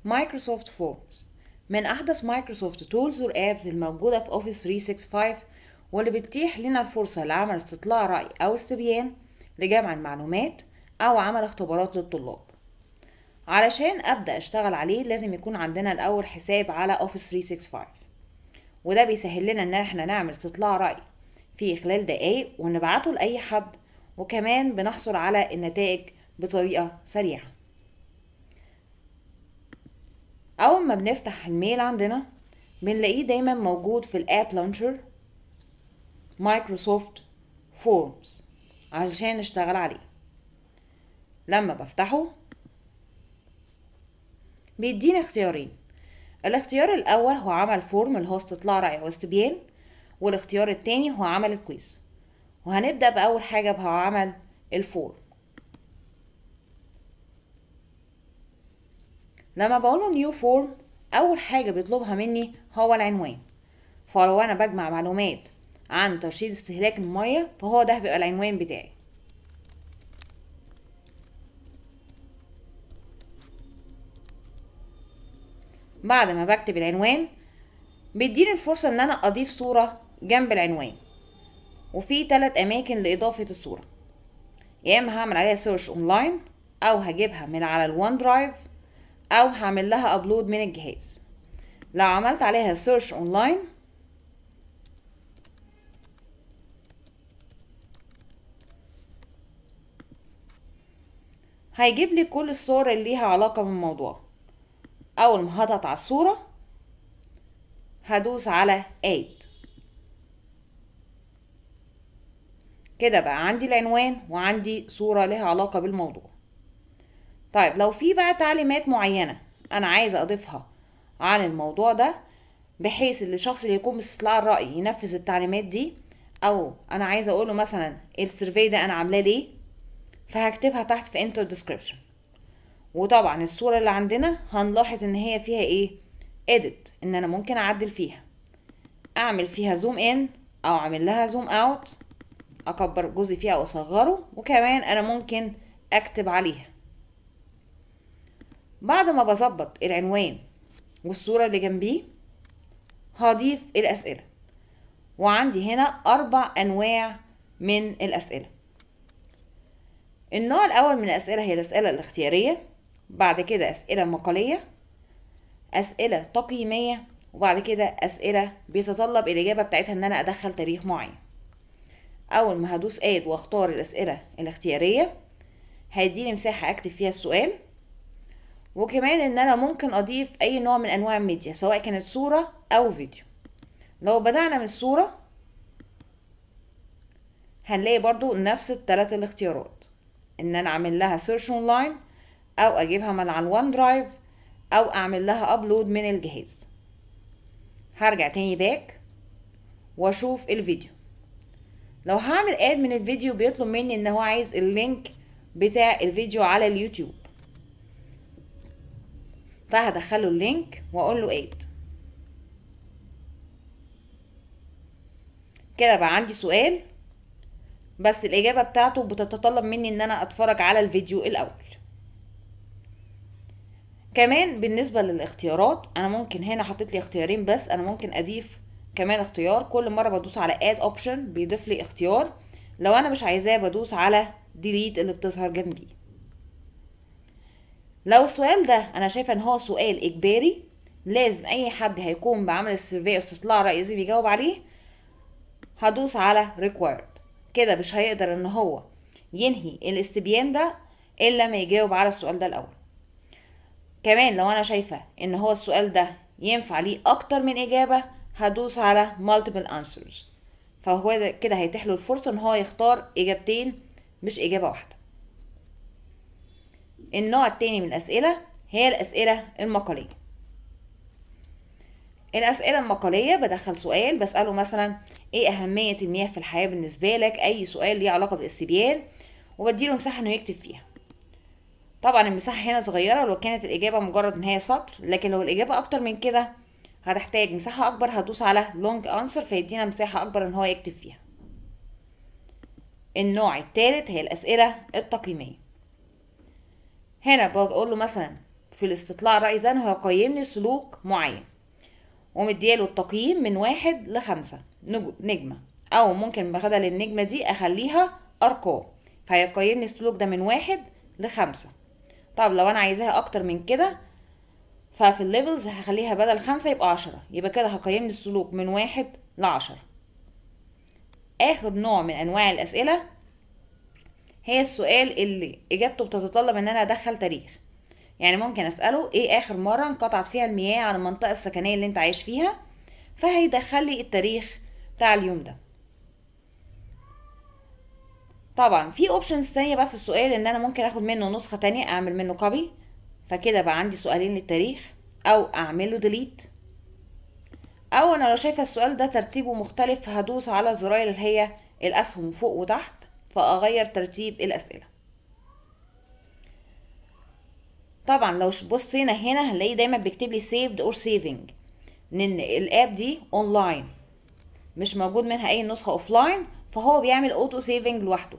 مايكروسوفت فورمز من أحدث مايكروسوفت تولز والآبز الموجودة في أوفيس 365 واللي بتتيح لنا الفرصة لعمل استطلاع رأي أو استبيان لجمع المعلومات أو عمل اختبارات للطلاب علشان أبدأ أشتغل عليه لازم يكون عندنا الأول حساب على أوفيس 365 وده بيسهل لنا إن احنا نعمل استطلاع رأي في خلال دقايق ونبعته لأي حد وكمان بنحصل على النتائج بطريقة سريعة أول ما بنفتح الميل عندنا بنلاقيه دايما موجود في الاب لانشر مايكروسوفت فورمز علشان نشتغل عليه لما بفتحه بيديني اختيارين الاختيار الأول هو عمل فورم اللي هو استطلاع رأي واستبيان والاختيار التاني هو عمل الكويز وهنبدأ بأول حاجة بهو عمل الفورم لما بقوله نيو فورم أول حاجة بيطلبها مني هو العنوان فلو أنا بجمع معلومات عن ترشيد استهلاك المية فهو ده بيبقى العنوان بتاعي بعد ما بكتب العنوان بيديني الفرصة ان انا اضيف صورة جنب العنوان وفي تلات اماكن لاضافة الصورة يا اما هعمل عليها سيرش اونلاين او هجيبها من على الوان درايف او هعمل لها ابلود من الجهاز لو عملت عليها سيرش اونلاين هيجيب لي كل الصور اللي ليها علاقة بالموضوع اول ما هضغط على الصورة هدوس على add كده بقى عندي العنوان وعندي صورة لها علاقة بالموضوع طيب لو في بقى تعليمات معينة انا عايزة اضيفها عن الموضوع ده بحيث ان الشخص اللي يكون باستطلاع الرأي ينفذ التعليمات دي او انا عايزة اقوله مثلا السيرفي ده انا عاملاه ليه فهكتبها تحت في enter description وطبعا الصورة اللي عندنا هنلاحظ ان هي فيها ايه edit ان انا ممكن اعدل فيها اعمل فيها زوم ان او اعمل لها زوم اوت اكبر جزء فيها واصغره وكمان انا ممكن اكتب عليها بعد ما بظبط العنوان والصورة اللي جنبيه هضيف الاسئلة وعندي هنا اربع انواع من الاسئلة النوع الاول من الاسئلة هي الاسئلة الاختيارية بعد كده أسئلة مقالية أسئلة تقييمية وبعد كده أسئلة بيتطلب الإجابة بتاعتها إن أنا أدخل تاريخ معين أول ما هدوس آد وأختار الأسئلة الاختيارية هيديني مساحة أكتب فيها السؤال وكمان إن أنا ممكن أضيف أي نوع من أنواع الميديا سواء كانت صورة أو فيديو لو بدأنا من الصورة هنلاقي برضو نفس الثلاث الاختيارات إن أنا أعمل لها سيرش أونلاين او اجيبها من على الوان درايف او اعمل لها ابلود من الجهاز هرجع تاني باك واشوف الفيديو لو هعمل اد من الفيديو بيطلب مني ان هو عايز اللينك بتاع الفيديو على اليوتيوب فهدخله اللينك واقول له اد كده بقى عندي سؤال بس الاجابه بتاعته بتتطلب مني ان انا اتفرج على الفيديو الاول كمان بالنسبة للاختيارات انا ممكن هنا حطيت لي اختيارين بس انا ممكن اضيف كمان اختيار كل مرة بدوس على add option بيضيف لي اختيار لو انا مش عايزاه بدوس على delete اللي بتظهر جنبي لو السؤال ده انا شايفة ان هو سؤال اجباري لازم اي حد هيكون بعمل السيرفي استطلاع رأي لازم يجاوب عليه هدوس على required كده مش هيقدر ان هو ينهي الاستبيان ده الا ما يجاوب على السؤال ده الاول كمان لو انا شايفة ان هو السؤال ده ينفع ليه اكتر من اجابة هدوس على multiple answers فهو كده هيتيح له الفرصة ان هو يختار اجابتين مش اجابة واحدة النوع التاني من الاسئلة هي الاسئلة المقالية الاسئلة المقالية بدخل سؤال بسأله مثلا ايه اهمية المياه في الحياة بالنسبة لك اي سؤال ليه علاقة بالاستبيان وبديله مساحة انه يكتب فيها طبعا المساحة هنا صغيرة لو كانت الإجابة مجرد إن هي سطر لكن لو الإجابة أكتر من كده هتحتاج مساحة أكبر هدوس على long answer فيدينا مساحة أكبر إن هو يكتب فيها النوع الثالث هي الأسئلة التقييمية هنا بقول له مثلا في الاستطلاع الرأي إذن هيقيم لي سلوك معين ومدياله التقييم من واحد لخمسة نج- نجمة أو ممكن بدل النجمة دي أخليها أرقام فهيقيم لي السلوك ده من واحد لخمسة طب لو أنا عايزاها أكتر من كده ففي الليفلز هخليها بدل خمسة يبقى عشرة يبقى كده هقيم لي السلوك من واحد لعشرة آخر نوع من أنواع الأسئلة هي السؤال اللي إجابته بتتطلب إن أنا أدخل تاريخ يعني ممكن أسأله إيه آخر مرة انقطعت فيها المياه عن المنطقة السكنية اللي أنت عايش فيها فهيدخل لي التاريخ بتاع اليوم ده طبعا في اوبشنز تانية بقى في السؤال ان انا ممكن اخد منه نسخة تانية اعمل منه كوبي فكده بقى عندي سؤالين للتاريخ او اعمله ديليت او انا لو شايفة السؤال ده ترتيبه مختلف فهدوس على الزراير اللي هي الاسهم فوق وتحت فاغير ترتيب الاسئلة طبعا لو بصينا هنا هنلاقيه دايما بيكتب لي saved or saving لان الاب دي اونلاين مش موجود منها اي نسخة اوفلاين فهو بيعمل اوتو سيفنج لوحده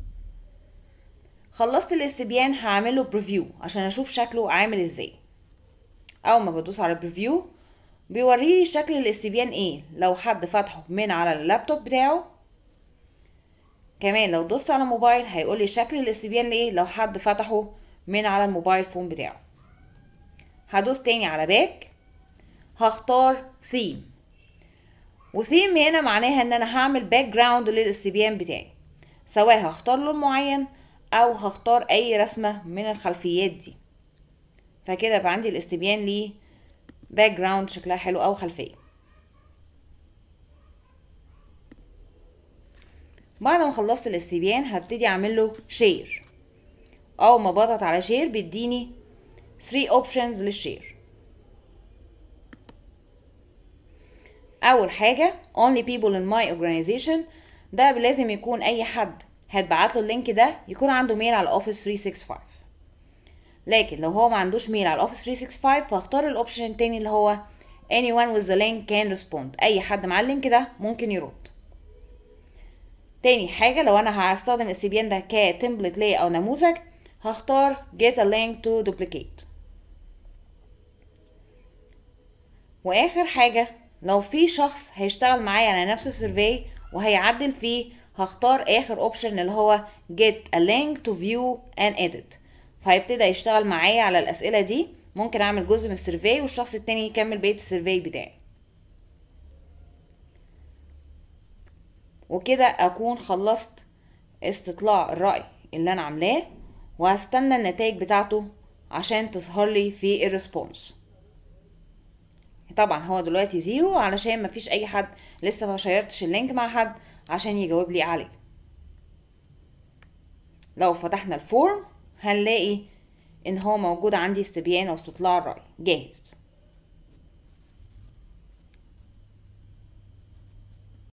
خلصت الاستبيان هعمله بريفيو عشان اشوف شكله عامل ازاي اول ما بدوس على بريفيو بيوريلي شكل الاستبيان ايه لو حد فتحه من على اللابتوب بتاعه كمان لو دوست على موبايل هيقولي شكل الاستبيان ايه لو حد فتحه من على الموبايل فون بتاعه هدوس تاني على باك هختار ثيم وثيم هنا معناها ان انا هعمل باك جراوند للاستبيان بتاعي سواء هختار لون معين او هختار اي رسمة من الخلفيات دي فكده يبقى عندي الاستبيان ليه باك جراوند شكلها حلو او خلفية بعد ما خلصت الاستبيان هبتدي اعمل له شير اول ما بضغط على شير بيديني 3 اوبشنز للشير اول حاجه only people in my organization ده لازم يكون اي حد هتبعت له اللينك ده يكون عنده ميل على اوفيس 365 لكن لو هو ما عندوش ميل على اوفيس 365 فاختار الاوبشن التاني اللي هو anyone with the link can respond اي حد مع اللينك ده ممكن يرد تاني حاجه لو انا هستخدم السيبيان ده كتمبلت ليا او نموذج هختار get a link to duplicate واخر حاجه لو في شخص هيشتغل معايا على نفس السيرفي وهيعدل فيه هختار اخر اوبشن اللي هو get a link to view and edit فهيبتدي يشتغل معايا على الاسئله دي ممكن اعمل جزء من السيرفي والشخص التاني يكمل بقيه السيرفي بتاعي وكده اكون خلصت استطلاع الرأي اللي انا عاملاه وهستنى النتائج بتاعته عشان تظهر لي في الريسبونس طبعا هو دلوقتي زيرو علشان مفيش اي حد لسه ما شيرتش اللينك مع حد عشان يجاوب لي عليه لو فتحنا الفورم هنلاقي ان هو موجود عندي استبيان او استطلاع الرأي جاهز